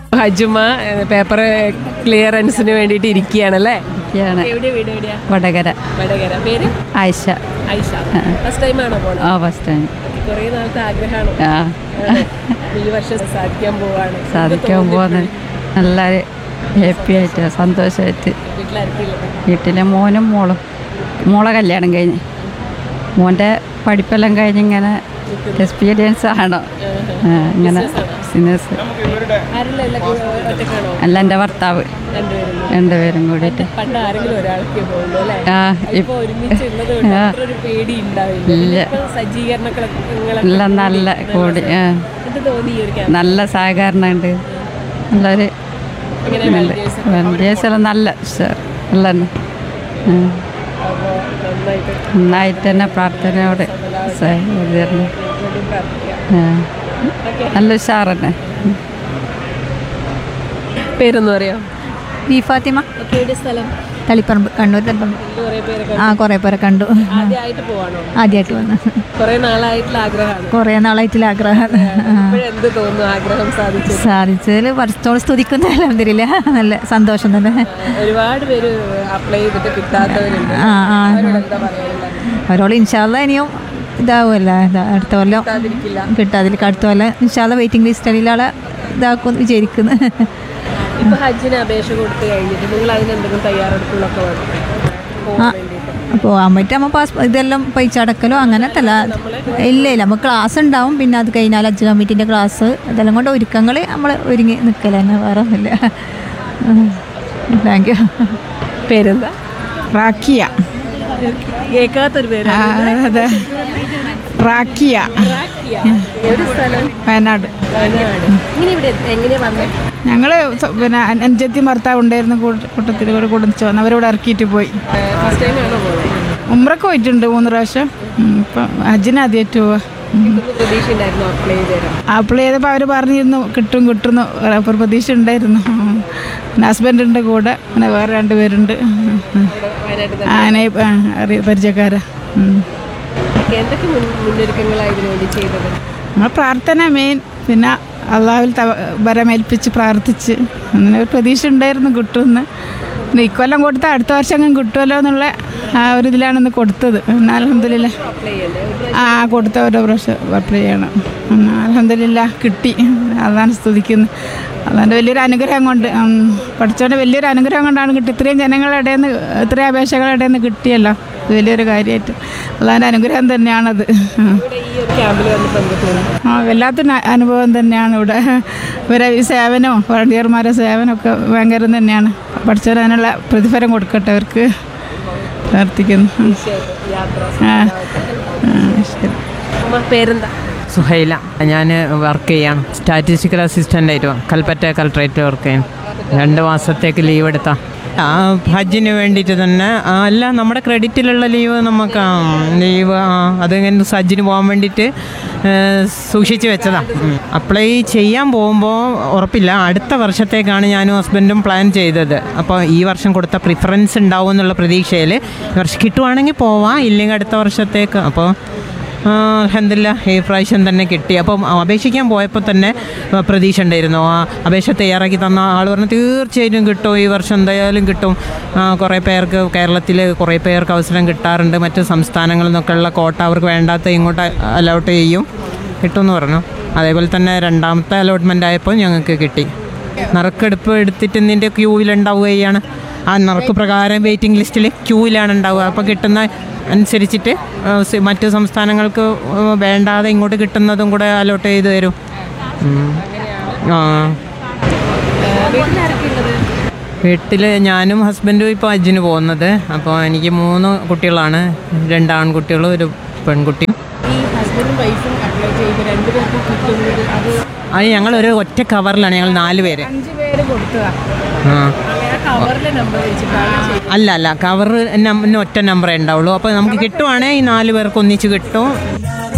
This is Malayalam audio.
ഹജുമ പേപ്പർ ക്ലിയറൻസിന് വേണ്ടിയിട്ട് ഇരിക്കുകയാണല്ലേ ാണ് എവിടെയാ വീട് എവിടെയാ വടകര വടകര പേര് ആയിഷ ഐഷ ഫസ്റ്റ് ടൈം ആണോ പോണത് ആ ഫസ്റ്റ് ടൈം കുറേ നാളത്തെ ആഗ്രഹമാണോ ആ ഈ വർഷം സാധിക്കാൻ പോവാണ് സാധിക്കാൻ പോകുന്നത് നല്ല ഹാപ്പി ആയിട്ട് സന്തോഷമായിട്ട് വീട്ടിലായിരിക്കില്ല വീട്ടിലെ മോനും മോളും മോളെ കല്യാണം കഴിഞ്ഞ് മോൻ്റെ പഠിപ്പെല്ലാം കഴിഞ്ഞ് ഇങ്ങനെ എക്സ്പീരിയൻസ് ആണോ ആ, ഇങ്ങനെ ബിസിനസ് ആരെല്ലാം എല്ലാം ഒറ്റക്കാണോ അല്ല എൻ്റെ ഭർത്താവ് രണ്ടുപേരും രണ്ടുപേരും കൂടിയിട്ട് പണ്ട് ആരെങ്കിലും ഒരാൾക്ക് പോകുള്ളൂ അല്ലേ ആ ഇപ്പൊ ഒരുമിച്ചുള്ളത് കൊണ്ട് അത്ര ഒരു പേടി ഉണ്ടാവില്ല ഇല്ല. ഇപ്പൊ സജ്ജീകരണങ്ങളൊക്കെ നിങ്ങളൊക്കെ എല്ലാം നല്ല കൂടി ആ എന്ത് തോന്നി ഈ ഒരു ക്യാമ്പ് നല്ല സഹകരണമുണ്ട് നല്ലൊരു ഇങ്ങനെ volunteers ഒക്കെ വെള്ളിയാഴ്ച നല്ല ഉഷാർ നല്ല അപ്പോ നന്നായിട്ട് നന്നായിട്ട് തന്നെ പ്രാർത്ഥനയോട് സഹകരണം വേണ്ടി പ്രാർത്ഥിക്കാം ആ. നല്ല ഉഷാർ തന്നെ പേരൊന്നും അറിയാം വി ഫാത്തിമ എവിടെ സ്ഥലം തളിപ്പറമ്പ് കണ്ണൂർ തളിപ്പറമ്പ് കുറെ പേരൊക്കെ ആ കുറേ പേരെ കണ്ടു ആദ്യമായിട്ട് പോവാണോ ആദ്യമായിട്ട് വന്ന് കുറെ നാളായിട്ടുള്ള ആഗ്രഹമാണ് കുറേ നാളായിട്ടുള്ള ആഗ്രഹം ഇപ്പോഴെന്ത് തോന്നുന്നു ആഗ്രഹം സാധിച്ചു സാധിച്ചതിൽ വർഷത്തോളം സ്തുതിക്കുന്ന അലഹമില്ല നല്ല സന്തോഷം തന്നെ ഒരുപാട് പേര് അപ്ലൈ ചെയ്തിട്ട് കിട്ടാത്തവരുണ്ട് ആ ആ അവരോട് എന്താ പറയാനുള്ളത് അവരോട് ഇൻഷാല്ല ഇനിയും ഇതാവുമല്ലോ ഇതാ അടുത്ത കൊല്ലം കിട്ടാതിരിക്കില്ല കിട്ടാതിരിക്കും അടുത്ത കൊല്ലം ഇൻഷാല്ല വെയിറ്റിംഗ് ലിസ്റ്റിൽ ആളെ ഇതാക്കും വിചാരിക്കുന്നു ഇപ്പൊ ഹജ്ജിന് അപേക്ഷ കൊടുത്തു കഴിഞ്ഞിട്ട് നിങ്ങൾ അതിന് എന്തെങ്കിലും തയ്യാറെടുപ്പുകളൊക്കെ വേണം പോകാൻ വേണ്ടിയിട്ട് പോകാൻ പറ്റും നമ്മൾ പാസ് ഇതെല്ലാം പൈസ അടക്കലോ അങ്ങനത്തെ അല്ല ഇല്ല ഇല്ല നമുക്ക് ക്ലാസ് ഉണ്ടാവും പിന്നെ അത് കഴിഞ്ഞാൽ അജ്ജ് കമ്മിറ്റിൻ്റെ ക്ലാസ് ഇതെല്ലാം കൊണ്ട് ഒരുക്കങ്ങൾ നമ്മൾ ഒരുങ്ങി നിൽക്കല തന്നെ വേറെ ഒന്നുമില്ല താങ്ക് യു പേരെന്താ റാക്കിയ കേൾക്കാത്തൊരു പേര് ആ, അതെ റാക്കിയ ഒരു സ്ഥലം വയനാട് വയനാട് ഇങ്ങനെ ഇവിടെ എങ്ങനെയാ വന്നത് ഞങ്ങൾ പിന്നെ അൻ- അനുജത്തി ഭർത്താവ് ഉണ്ടായിരുന്നു കൂട്ട- കൂട്ടത്തിൽ കൂടെ കുടിച്ചു വന്ന് അവരിവിടെ ഇറക്കിയിട്ട് പോയി ഫസ്റ്റ് ടൈം ആണോ പോകുന്നത് ഉമ്രക്ക് പോയിട്ടുണ്ട് മൂന്ന് പ്രാവശ്യം ഉം, ഇപ്പം ഹജ്ജിന് ആദ്യമായിട്ട് പോവാ കിട്ടുന്ന പ്രതീക്ഷ ഉണ്ടായിരുന്നു അപ്ലൈ ചെയ്ത് തരാം അപ്ലൈ ചെയ്തപ്പോൾ അവർ പറഞ്ഞിരുന്നു കിട്ടും കിട്ടുന്നു ഒരു പ്രതീക്ഷ ഉണ്ടായിരുന്നു ഉം. പിന്നെ ഹസ്ബൻഡിൻ്റെ കൂടെ പിന്നെ വേറെ രണ്ട് പേരുണ്ട് വയനാട്ടിൽ അങ്ങനെ അറിയ പരിചയക്കാരാ ഉം. തന്നെ എന്തൊക്കെ മുൻ- മുന്നൊരുക്കങ്ങളാണ് ഇതിനു വേണ്ടി ചെയ്തത് നമ്മൾ പ്രാർത്ഥന മെയിൻ പിന്നെ അള്ളാഹുവിൽ തവ ബരമേൽപ്പിച്ച് പ്രാർത്ഥിച്ച് അങ്ങനെ ഒരു പ്രതീക്ഷ ഉണ്ടായിരുന്നു കിട്ടുമെന്ന് പിന്നെ ഇക്കൊല്ലം കൊടുത്താൽ അടുത്ത വർഷം അങ്ങനെ കിട്ടുമല്ലോ എന്നുള്ള ആ ഒരു ഇതിലാണ് ഇന്ന് കൊടുത്തത് പിന്നെ അലഹമില്ല അപ്ലൈ ചെയ്യണ്ടേ ഒരു പ്രാവശ്യം ആ കൊടുത്ത ഓരോ പ്രാവശ്യം അപ്ലൈ ചെയ്യണം അലഹമില്ല കിട്ടി അതാണ് സ്തുതിക്കുന്നത് അതാണ്ട് വലിയൊരു അനുഗ്രഹം കൊണ്ട് ഉം, പഠിച്ചോണ്ട് വലിയൊരു അനുഗ്രഹം കൊണ്ടാണ് കിട്ടി ഇത്രയും ജനങ്ങളുടെ ഇടയിൽ നിന്ന് ഇത്രയും അപേക്ഷകളുടെ ഇടയിൽ നിന്ന് കിട്ടിയല്ലോ ഇത് വലിയൊരു കാര്യമായിട്ട് അതാൻ്റെ അനുഗ്രഹം തന്നെയാണത് ഉം. ഇവിടെ ഈ ഒരു ക്യാമ്പിൽ വന്നിട്ട് എന്ത് തോന്നുന്നു ആ വല്ലാത്തൊരു ന- അനുഭവം തന്നെയാണ് ഇവിടെ ഇവരെ ഈ സേവനവും വളണ്ടിയർമാരുടെ സേവനമൊക്കെ ഭയങ്കരം തന്നെയാണ് പഠിച്ചവർ അതിനുള്ള പ്രതിഫലം കൊടുക്കട്ടെ അവർക്ക് പ്രാർത്ഥിക്കുന്നു ഉം. യാത്ര ആ ആ, ശരി അമ്മ പേരെന്താ സുഹൈല ഞാൻ വർക്ക് ചെയ്യാണ് സ്റ്റാറ്റിസ്റ്റിക്കൽ അസിസ്റ്റൻ്റ് ആയിട്ട് കൽപ്പറ്റ കളക്ടറേറ്റ് വർക്ക് ചെയ്യും രണ്ട് മാസത്തേക്ക് ലീവ് എടുത്താ ആ ഹജ്ജിന് വേണ്ടിയിട്ട് തന്നെ ആ, അല്ല നമ്മുടെ ക്രെഡിറ്റിലുള്ള ലീവ് നമുക്ക് ആ, ലീവ് ആ അതിങ്ങനെ ഹജ്ജിന് പോകാൻ വേണ്ടിയിട്ട് ഏ, സൂക്ഷിച്ച് വെച്ചതാ അപ്ലൈ ചെയ്യാൻ പോകുമ്പോൾ ഉറപ്പില്ല അടുത്ത വർഷത്തേക്കാണ് ഞാനും ഹസ്ബൻഡും പ്ലാൻ ചെയ്തത് അപ്പോൾ ഈ വർഷം കൊടുത്ത പ്രിഫറൻസ് ഉണ്ടാവും എന്നുള്ള പ്രതീക്ഷയിൽ ഈ വർഷം കിട്ടുവാണെങ്കിൽ പോവാം ഇല്ലെങ്കിൽ അടുത്ത വർഷത്തേക്ക് അപ്പോൾ അലഹമില്ല ഈ പ്രാവശ്യം തന്നെ കിട്ടി അപ്പം അപേക്ഷിക്കാൻ പോയപ്പോൾ തന്നെ ആ, പ്രതീക്ഷ ഉണ്ടായിരുന്നു ആ അപേക്ഷ തയ്യാറാക്കി തന്ന ആൾ പറഞ്ഞു തീർച്ചയായിട്ടും കിട്ടും ഈ വർഷം എന്തായാലും കിട്ടും ആ, കുറേ പേർക്ക് കേരളത്തിൽ കുറേ പേർക്ക് അവസരം കിട്ടാറുണ്ട് മറ്റ് സംസ്ഥാനങ്ങളിൽ നിന്നൊക്കെയുള്ള കോട്ട അവർക്ക് വേണ്ടാത്ത ഇങ്ങോട്ട് അലോട്ട് ചെയ്യും കിട്ടുമെന്ന് പറഞ്ഞു അതേപോലെ തന്നെ രണ്ടാമത്തെ അലോട്ട്മെൻ്റ് ആയപ്പോൾ ഞങ്ങൾക്ക് കിട്ടി നറുക്കെടുപ്പ് എടുത്തിട്ട് ഇതിൻ്റെ ക്യൂവിലുണ്ടാവുകയാണ് ആ നറുക്ക് പ്രകാരം വെയിറ്റിംഗ് ലിസ്റ്റിൽ ക്യൂവിലാണ് ഉണ്ടാവുക അപ്പോൾ കിട്ടുന്ന അനുസരിച്ചിട്ട് ആ, സി- മറ്റ് സംസ്ഥാനങ്ങൾക്ക് ആ, വേണ്ടാതെ ഇങ്ങോട്ട് കിട്ടുന്നതും കൂടെ അലോട്ട് ചെയ്ത് തരും ഉം. ആ വീട്ടിൽ ഞാനും ഹസ്ബൻഡും ഇപ്പോൾ ഹജ്ജിന് പോകുന്നത് അപ്പോൾ എനിക്ക് മൂന്ന് കുട്ടികളാണ് രണ്ട് ആൺകുട്ടികളും ഒരു പെൺകുട്ടിയും ഈ ഹസ്ബൻഡും വൈഫും അപ്ലൈ ചെയ്യുമ്പോൾ രണ്ടുപേർക്കും കിട്ടുന്നത് അത് അത് ഞങ്ങൾ ഒരു ഒറ്റ കവറിലാണ് ഞങ്ങൾ നാല് പേര് അഞ്ച് പേര് കൊടുത്തതാ ആ ആ കവറിലെ നമ്പർ വെച്ചിട്ടാണ് ചെയ്യുന്നത് അല്ല അല്ല കവർ ഒറ്റ നമ്പറേ ഉണ്ടാവുള്ളൂ അപ്പോൾ നമുക്ക് കിട്ടുവാണെങ്കിൽ ഈ നാല് പേർക്ക് ഒന്നിച്ച് കിട്ടും